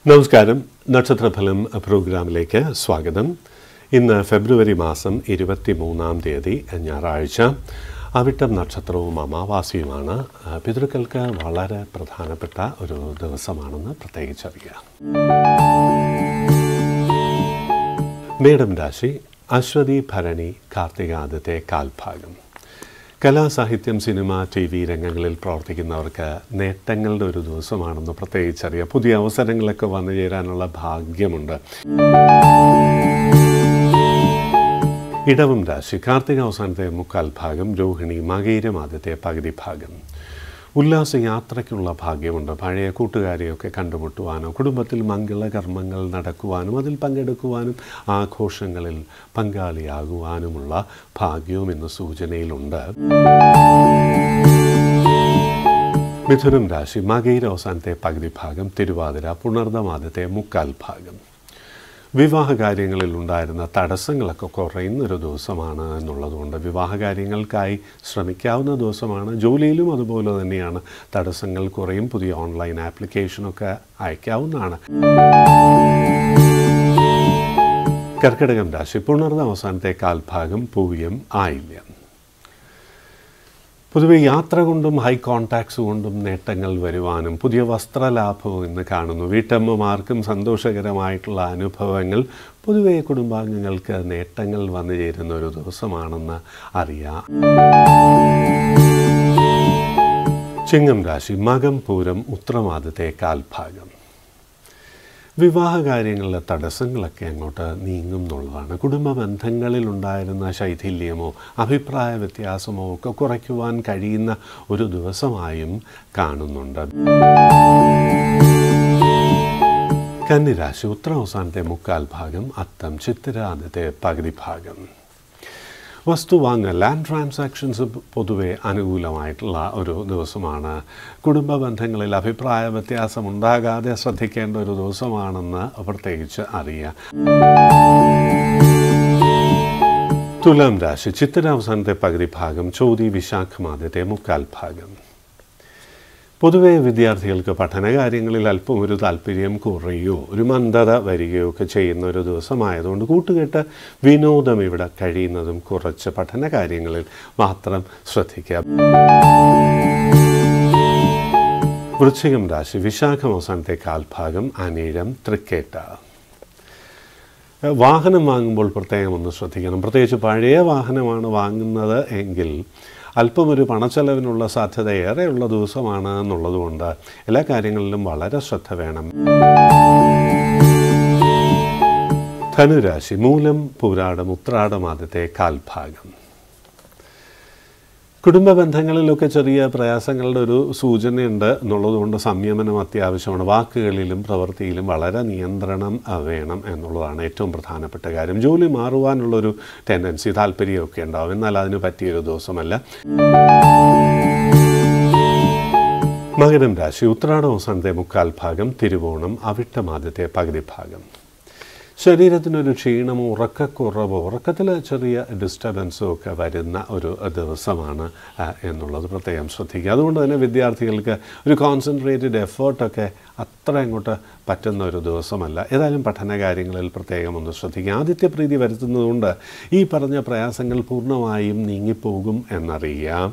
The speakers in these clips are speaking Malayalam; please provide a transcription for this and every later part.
നമസ്കാരം നക്ഷത്രഫലം പ്രോഗ്രാമിലേക്ക് സ്വാഗതം ഇന്ന് ഫെബ്രുവരി മാസം ഇരുപത്തി മൂന്നാം തീയതി ഞായറാഴ്ച അവിട്ടം നക്ഷത്രവും അമാവാസിയുമാണ് ആ, പിതൃക്കൾക്ക് വളരെ പ്രധാനപ്പെട്ട ഒരു ദിവസമാണെന്ന് പ്രത്യേകിച്ചറിയുക മേടം രാശി അശ്വതി ഭരണി കാർത്തികാദത്തെ കാൽഭാഗം കലാ സാഹിത്യം സിനിമ ടി വി രംഗങ്ങളിൽ പ്രവർത്തിക്കുന്നവർക്ക് നേട്ടങ്ങളുടെ ഒരു ദിവസമാണെന്ന് പ്രത്യേകിച്ചറിയാം പുതിയ അവസരങ്ങളൊക്കെ വന്നു ചേരാനുള്ള ഭാഗ്യമുണ്ട് ഇടവം രാശി കാർത്തിക അവസാനത്തെ മുക്കാൽ ഭാഗം രോഹിണി മകയിരം ആദ്യത്തെ പകുതി ഭാഗം ഉല്ലാസ യാത്രയ്ക്കുള്ള ഭാഗ്യമുണ്ട് പഴയ കൂട്ടുകാരെയൊക്കെ കണ്ടുമുട്ടുവാനോ കുടുംബത്തിൽ മംഗളകർമ്മങ്ങൾ നടക്കുവാനും അതിൽ പങ്കെടുക്കുവാനും ആഘോഷങ്ങളിൽ പങ്കാളിയാകുവാനുമുള്ള ഭാഗ്യവും ഇന്ന് സൂചനയിലുണ്ട് മിഥുനം രാശി മകയിര അവസാനത്തെ പകുതി ഭാഗം തിരുവാതിര പുണർദമാദത്തെ മുക്കാൽ ഭാഗം വിവാഹ കാര്യങ്ങളിൽ ഉണ്ടായിരുന്ന തടസ്സങ്ങളൊക്കെ കുറയുന്നൊരു ദിവസമാണ് എന്നുള്ളതുകൊണ്ട് വിവാഹ കാര്യങ്ങൾക്കായി ശ്രമിക്കാവുന്ന ദിവസമാണ് ജോലിയിലും അതുപോലെ തന്നെയാണ് തടസ്സങ്ങൾ കുറയും പുതിയ ഓൺലൈൻ ആപ്ലിക്കേഷനൊക്കെ അയക്കാവുന്നതാണ് കർക്കിടകം രാശി പുണർന്ന അവസാനത്തെ കാൽഭാഗം പൂവ്യം ആയില്യം പൊതുവെ യാത്ര കൊണ്ടും ഹൈ കോൺടാക്ട്സ് കൊണ്ടും നേട്ടങ്ങൾ വരുവാനും പുതിയ വസ്ത്രലാഭവും ഇന്ന് കാണുന്നു വീട്ടമ്മമാർക്കും സന്തോഷകരമായിട്ടുള്ള അനുഭവങ്ങൾ പൊതുവെ കുടുംബാംഗങ്ങൾക്ക് നേട്ടങ്ങൾ വന്നു ചേരുന്ന ഒരു ദിവസമാണെന്ന് അറിയാം ചിങ്ങം രാശി മകം പൂരം ഉത്രമാദത്തെ കാൽഭാഗം വിവാഹ കാര്യങ്ങളിലെ തടസ്സങ്ങളൊക്കെ അങ്ങോട്ട് നീങ്ങും എന്നുള്ളതാണ് കുടുംബ ബന്ധങ്ങളിൽ ഉണ്ടായിരുന്ന ശൈഥില്യമോ അഭിപ്രായ വ്യത്യാസമോ ഒക്കെ കുറയ്ക്കുവാൻ കഴിയുന്ന ഒരു ദിവസമായും കാണുന്നുണ്ട് കന്നിരാശി ഉത്തര അവസാനത്തെ മുക്കാൽ ഭാഗം അത്തം ചിത്തിര ആദ്യത്തെ പകുതി ഭാഗം വസ്തു വാങ്ങൽ ലാൻഡ് ട്രാൻസാക്ഷൻസ് പൊതുവെ അനുകൂലമായിട്ടുള്ള ഒരു ദിവസമാണ് കുടുംബ ബന്ധങ്ങളിൽ അഭിപ്രായ വ്യത്യാസം ഉണ്ടാകാതെ ശ്രദ്ധിക്കേണ്ട ഒരു ദിവസമാണെന്ന് പ്രത്യേകിച്ച് അറിയാം തുലാം രാശി ചിത്തിര അവസാനത്തെ പകുതി ഭാഗം ചോതി വിശാഖമാദ്യത്തെ മുക്കാൽ ഭാഗം പൊതുവെ വിദ്യാർത്ഥികൾക്ക് പഠനകാര്യങ്ങളിൽ അല്പം ഒരു താല്പര്യം കുറയുകയോ ഒരു മന്ദത വരികയോ ഒക്കെ ചെയ്യുന്ന ഒരു ദിവസമായതുകൊണ്ട് കൂട്ടുകെട്ട് വിനോദം ഇവിടെ കഴിയുന്നതും കുറച്ച് പഠന കാര്യങ്ങളിൽ മാത്രം ശ്രദ്ധിക്കുക വൃശ്ചികം രാശി വിശാഖം അവസാനത്തെ കാൽഭാഗം അനീഴം തൃക്കേട്ട വാഹനം വാങ്ങുമ്പോൾ പ്രത്യേകം ഒന്ന് ശ്രദ്ധിക്കണം പ്രത്യേകിച്ച് പഴയ വാഹനമാണ് വാങ്ങുന്നത് എങ്കിൽ അല്പം ഒരു പണച്ചെലവിനുള്ള സാധ്യത ഏറെയുള്ള ദിവസമാണ് എന്നുള്ളതുകൊണ്ട് എല്ലാ കാര്യങ്ങളിലും വളരെ ശ്രദ്ധ വേണം ധനുരാശി മൂലം പൂരാടം ഉത്രാടം ആദ്യത്തെ കാൽഭാഗം കുടുംബ ബന്ധങ്ങളിലൊക്കെ ചെറിയ പ്രയാസങ്ങളുടെ ഒരു സൂചനയുണ്ട് എന്നുള്ളതുകൊണ്ട് സംയമനം അത്യാവശ്യമാണ് വാക്കുകളിലും പ്രവൃത്തിയിലും വളരെ നിയന്ത്രണം ആ, വേണം എന്നുള്ളതാണ് ഏറ്റവും പ്രധാനപ്പെട്ട കാര്യം ജോലി മാറുവാനുള്ളൊരു ടെൻഡൻസി താല്പര്യമൊക്കെ ഉണ്ടാവും എന്നാൽ അതിന് പറ്റിയൊരു ദിവസമല്ല മകരം രാശി ഉത്രാട അവസാനത്തെ മുക്കാൽ ഭാഗം തിരുവോണം അവിട്ടമാദ്യത്തെ പകുതി ഭാഗം ശരീരത്തിനൊരു ക്ഷീണമോ ഉറക്കക്കുറവോ ഉറക്കത്തിൽ ചെറിയ ഡിസ്റ്റർബൻസോ ഒക്കെ വരുന്ന ഒരു ദിവസമാണ് ആ, എന്നുള്ളത് പ്രത്യേകം ശ്രദ്ധിക്കുക അതുകൊണ്ട് തന്നെ വിദ്യാർത്ഥികൾക്ക് ഒരു കോൺസെൻട്രേറ്റഡ് എഫേർട്ടൊക്കെ അത്ര അങ്ങോട്ട് പറ്റുന്ന ഒരു ദിവസമല്ല ഏതായാലും പഠന കാര്യങ്ങളിൽ പ്രത്യേകം ഒന്ന് ശ്രദ്ധിക്കുക ആദിത്യപ്രീതി വരുത്തുന്നതുകൊണ്ട് ഈ പറഞ്ഞ പ്രയാസങ്ങൾ പൂർണ്ണമായും നീങ്ങിപ്പോകും എന്നറിയാം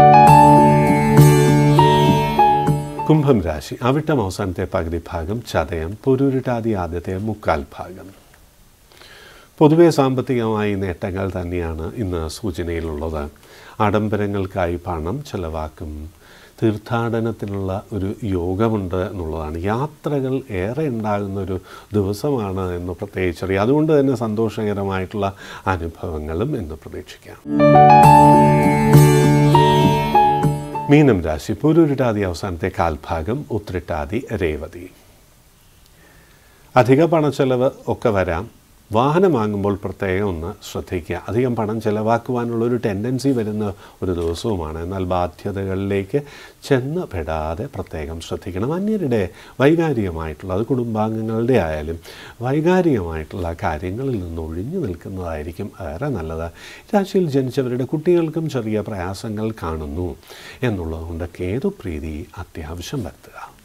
കുംഭം രാശി അവിട്ടം അവസാനത്തെ പകുതി ഭാഗം ചതയം പൊരുരുട്ടാതി ആദ്യത്തെ മുക്കാൽ ഭാഗം പൊതുവെ സാമ്പത്തികമായി നേട്ടങ്ങൾ തന്നെയാണ് ഇന്ന് സൂചനയിലുള്ളത് ആഡംബരങ്ങൾക്കായി പണം ചെലവാക്കും തീർത്ഥാടനത്തിനുള്ള ഒരു യോഗമുണ്ട് എന്നുള്ളതാണ് യാത്രകൾ ഏറെ ഉണ്ടാകുന്ന ഒരു ദിവസമാണ് എന്ന് പ്രത്യേകിച്ചറിയാം അതുകൊണ്ട് തന്നെ സന്തോഷകരമായിട്ടുള്ള അനുഭവങ്ങളും എന്ന് പ്രതീക്ഷിക്കാം മീനം രാശി പൂരുരുട്ടാതി അവസാനത്തെ കാൽഭാഗം ഉത്രിട്ടാതി രേവതി അധിക പണച്ചെലവ് ഒക്കെ വരാം വാഹനം വാങ്ങുമ്പോൾ പ്രത്യേകം ഒന്ന് ശ്രദ്ധിക്കുക അധികം പണം ചെലവാക്കുവാനുള്ള ഒരു ടെൻഡൻസി വരുന്ന ഒരു ദിവസവുമാണ് എന്നാൽ ബാധ്യതകളിലേക്ക് ചെന്ന് പെടാതെ പ്രത്യേകം ശ്രദ്ധിക്കണം അന്യരുടെ വൈകാരികമായിട്ടുള്ള അത് കുടുംബാംഗങ്ങളുടെ ആയാലും വൈകാരികമായിട്ടുള്ള കാര്യങ്ങളിൽ നിന്ന് ഒഴിഞ്ഞു നിൽക്കുന്നതായിരിക്കും ഏറെ നല്ലത് രാശിയിൽ ജനിച്ചവരുടെ കുട്ടികൾക്കും ചെറിയ പ്രയാസങ്ങൾ കാണുന്നു എന്നുള്ളതുകൊണ്ട് കേതുപ്രീതി അത്യാവശ്യം വരുത്തുക